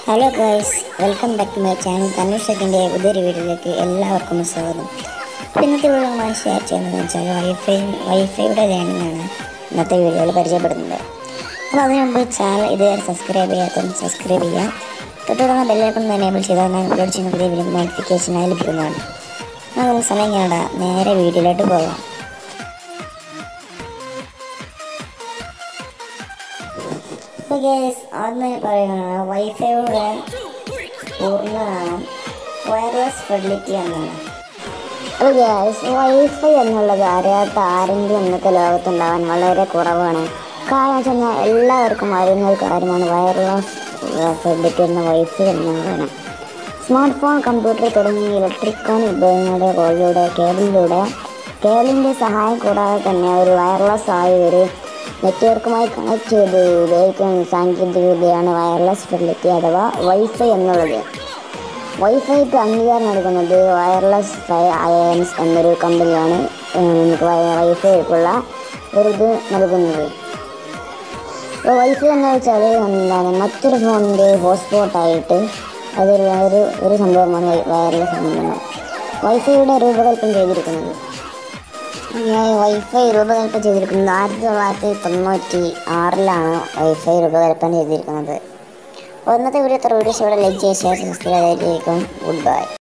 hello guys welcome back to my channel തന്നൂർ സെക്കിൻ്റെ പുതിയൊരു വീഡിയോയിലേക്ക് എല്ലാവർക്കും സ്വാഗതം അപ്പോൾ ഇന്നത്തെ വീഡിയോ നമ്മൾ ഷെയർ ചെയ്യുന്നതെന്ന് വെച്ചാൽ വൈഫൈ വൈഫൈയുടെ ലേണിംഗ് ആണ് ഇന്നത്തെ വീഡിയോയിൽ പരിചയപ്പെടുന്നത് അപ്പോൾ അതിന് മുമ്പ് ചാനൽ ഇതുവരെ സബ്സ്ക്രൈബ് ചെയ്യാത്തതും സബ്സ്ക്രൈബ് ചെയ്യാം തൊട്ടുടനെ ബെല്ലൈക്കൺ എനേബിൾ ചെയ്താൽ ഞാൻ അപ്ലോഡ് ചെയ്യുന്ന പുതിയ വീഡിയോ നോട്ടിഫിക്കേഷനായി ലഭിക്കുന്നതാണ് നമുക്ക് സമയം കാണാം നേരെ വീഡിയോയിലോട്ട് പോകാം അപ്പോൾ ഗ്യാസ് ആദ്യം പറയുകയാണ് വൈഫൈയുടെ പൂർണ്ണനാമം വയർലെസ് ഫെസിലിറ്റി എന്നാണ് അപ്പോൾ ഗ്യാസ് വൈഫൈ എന്നുള്ളത് അറിയാത്ത ആരെങ്കിലും ഇന്നത്തെ ലോകത്തുണ്ടാവാൻ വളരെ കുറവാണ് കാരണം വെച്ചാൽ എല്ലാവർക്കും അറിയുന്ന ഒരു കാര്യമാണ് വയർലെസ് ഫെസിലിറ്റി എന്ന വൈഫൈ എന്നതാണ് സ്മാർട്ട് ഫോൺ കമ്പ്യൂട്ടർ തുടങ്ങിയ ഇലക്ട്രിക്കോണിക് ഉപകരണങ്ങളുടെ കോളിലൂടെ കേബിളിലൂടെ കേബിളിൻ്റെ സഹായം കൂടാതെ തന്നെ ഒരു വയർലെസ് ആയ ഒരു നെറ്റ്വർക്കുമായി കണക്ട് ചെയ്ത് ഉപയോഗിക്കുന്ന സാങ്കേതികവിദ്യയാണ് വയർലെസ് ഫെസിലിറ്റി അഥവാ വൈഫൈ എന്നുള്ളത് വൈഫൈക്ക് അംഗീകാരം നൽകുന്നത് വയർലെസ് അയൻസ് എന്നൊരു കമ്പനിയാണ് ഏഹ്, നമുക്ക് വൈഫൈക്കുള്ള ഒരു ഇത് നൽകുന്നത് അപ്പോൾ വൈഫൈ എന്ന് വെച്ചാൽ എന്താണ് മറ്റൊരു ഫോണിൻ്റെ ഹോട്ട്സ്പോട്ടായിട്ട് അതൊരു ഒരു ഒരു സംഭവമാണ് വൈ- വയർലെസ് സംബന്ധം വൈഫൈയുടെ രൂപകൽപ്പന ചെയ്തിരിക്കുന്നത് ഈ വൈഫൈ രൂപകൽപ്പന ചെയ്തിരിക്കുന്നത് ആയിരത്തി തൊള്ളായിരത്തി തൊണ്ണൂറ്റി ആറിലാണ് വൈഫൈ രൂപകൽപ്പന ചെയ്തിരിക്കുന്നത് അപ്പോൾ ഇന്നത്തെ വീഡിയോ ഇത്ര വീഡിയോസ് ഇവിടെ ലൈക്ക് ചെയ്യുക ഷെയർ സബ്സ്ക്രൈബ് ചെയ്തേക്കും ഗുഡ് ബൈ